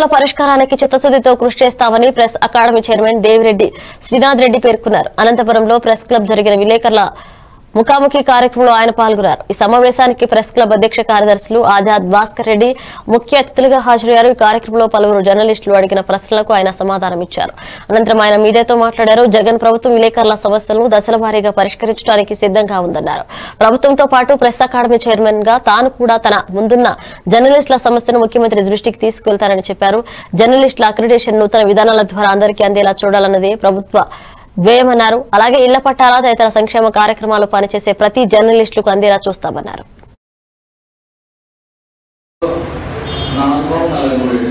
పరిష్కారానికి చిత్తశుద్ధితో కృషి చేస్తామని press academy chairman Devireddy Srinath Reddy పేర్కొన్నారు అనంతపురంలో ప్రెస్ క్లబ్ జరిగిన విలేకరుల ముఖాముఖి కార్యక్రమంలో ఆయన పాల్గొన్నారు ఈ సమావేశానికి ప్రెస్ క్లబ్ అధ్యక్ష కార్యదర్శులు ఆజాద్ భాస్కర్ రెడ్డి ముఖ్య అతిథులుగా హాజరయ్యారు ఈ కార్యక్రమంలో పలువురు జర్నలిస్టులు అడిగిన ప్రశ్నలకు ఆయన సమాధానం ఇచ్చారు అనంతరం ఆయన మీడియాతో మాట్లాడారు జగన్ ప్రభుత్వం విలేకరుల సమస్యలను దశల వారీగా పరిష్కరించడానికి సిద్ధంగా ఉందన్నారు ప్రభుత్వంతో పాటు ప్రెస్ అకాడమీ చైర్మన్ గా తాను కూడా తన ముందున్న జర్నలిస్టుల సమస్యను ముఖ్యమంత్రి దృష్టికి తీసుకెళ్తారని చెప్పారు జర్నలిస్టుల అక్రిడేషన్ నూతన విధానాల ద్వారా అందరికీ అందేలా చూడాలన్నదే ప్రభుత్వ వ్యయమన్నారు అలాగే ఇళ్ల పట్టాల తదితర సంక్షేమ కార్యక్రమాలు పనిచేసే ప్రతి జర్నలిస్టులకు అందేలా చూస్తామన్నారు నా అనుభవం నలభై ఏళ్ళు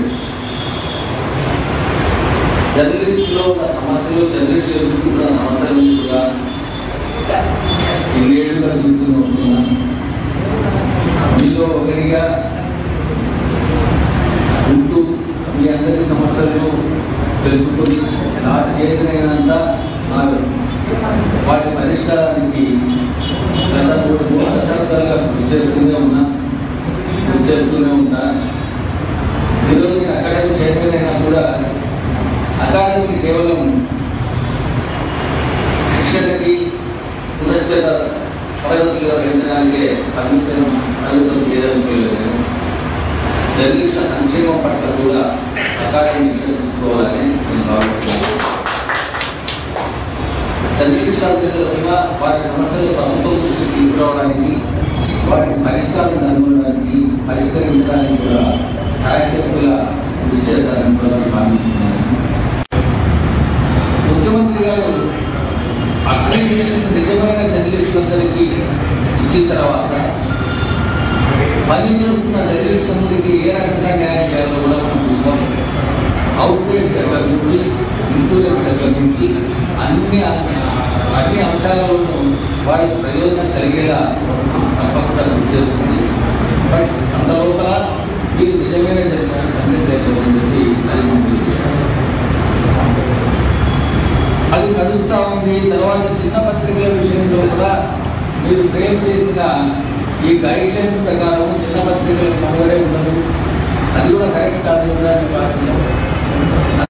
జర్నలిస్టులో ఉన్న సమస్యలు జర్నలిస్ట్ ఎదుర్కొంటున్న సమస్యలను కూడా ఇన్నేళ్లుగా చూస్తూ వస్తున్నా మీలో ఒకటిగా ఉంటూ మీ అందరి సమస్యలను తెలుసుకొని నాకు చేతనైనంత నాకు వాటి పరిష్కారానికి గత మూడు మూడు దశాబ్దాలుగా కృషి చేస్తూనే ఉన్నా కృషి చేస్తూనే ఉంటా ఈరోజు నేను అకాడమీ చైర్మన్ అయినా కూడా అకాడమీ కేవలం శిక్షణకి పునశ్చత తరగతులుగా పెంచడానికే పరిమితం పరిమితం చేయదలుచుకోలేదు నేను జర్నలిస్టుల సంక్షేమం పట్ల కూడా అకాడమీ విశ్వసించుకోవాలని నేను భావిస్తున్నాను జర్నలిస్టులందరికీ ఉన్న వారి సమస్యలు ప్రభుత్వం దృష్టికి తీసుకురావడానికి వాటికి పరిష్కారం కనుగొనడానికి పరిష్కరించడానికి కూడా ఛాయాశక్తుల కృషి చేస్తారని కూడా నేను భావిస్తున్నాను ముఖ్యమంత్రి గారు అక్రిడిషన్స్ నిజమైన జర్నలిస్టులందరికీ ఇచ్చిన తర్వాత పని చేస్తున్న జర్నలిస్టులందరికీ ఏ రకంగా న్యాయం చేయాలో కూడా మనం చూద్దాం అవుట్ సైడ్ దగ్గర నుంచి ఇన్సూరెన్స్ దగ్గర నుంచి అన్ని అన్ని అంశాలలోనూ వారికి ప్రయోజనం కలిగేలా ప్రభుత్వం తప్పకుండా కృషి చేస్తుంది బట్ అంత లోపల మీరు నిజమైన జరిగిన సంగతి లేకపోతుంది అది మనకి విషయం. అది నడుస్తూ ఉంది తర్వాత చిన్న పత్రికల విషయంలో కూడా మీరు ఫ్రేమ్ చేసిన ఈ గైడ్ లైన్స్ ప్రకారం చిన్న పత్రికలకు మనుగడే ఉండదు అది కూడా కరెక్ట్ కాదు కూడా నేను భావించాను